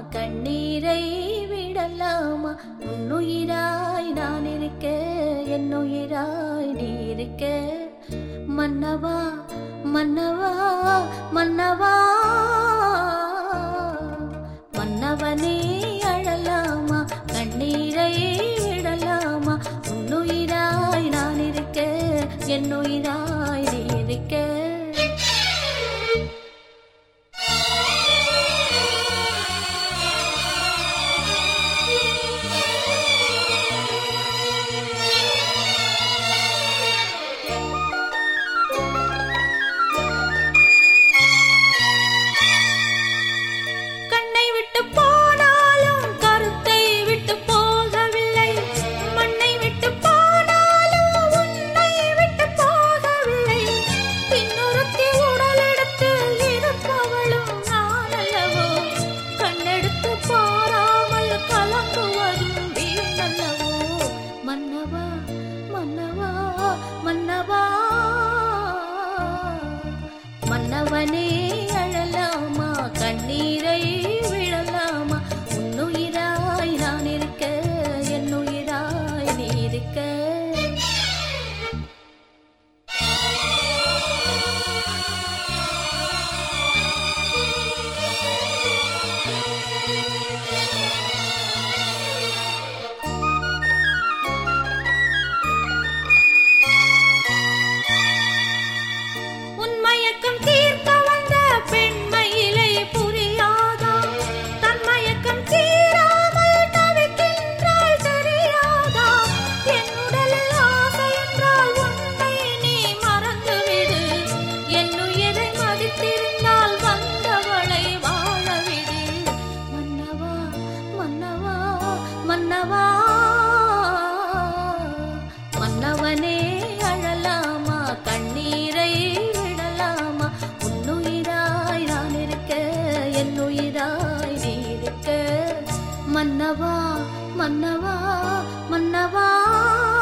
கண்ணீரை விடலாமா உன்னுயிராய் நான் இருக்க என்னுயிராய் நீ இருக்க மன்னவா மன்னவா மன்னவா மன்னவனே அழலாமா கண்ணீரை விடலாமா உன்னுயிராய் நான் இருக்க என்னுயிராய் நீ இருக்க கண்ணை விட்டு போனாலும் கருத்தை விட்டு போகவில்லை மண்ணை விட்டு போனாலும் உன்னை விட்டு போகவில்லை இன்னொருத்தி உடலெடுத்து இருப்பவளும் நான் அல்லவோ கண்ணெடுத்து பாராமல் கலங்குவதும் வீணல்லவோ மன்னவா மன்னவா மன்னவா மன்னவனே அழலாமா கண்ணீரை விழலாமா உன்னுயிராய் நான் இருக்க என்னுயிராய் நீ இருக்க உன்மயக்கம் தீர்க்க வந்த பெண்மயிலை புரியாதா தன்மயக்கம் தீராமல் தவிக்கின்றாள் தெரியாதா என் உடலில் ஆசை என்றால் உன்னை நீ மறந்துவிடு என் உயிரை மதித்திருந்தால் வந்தவளை வாழவிடு மன்னவா மன்னவா மன்னவா மன்னவனே அழலாமா கண்ணீரை விடலாமா உன்னுயிராய் நான் இருக்க என்னுயிராய் நீ இருக்க மன்னவா மன்னவா மன்னவா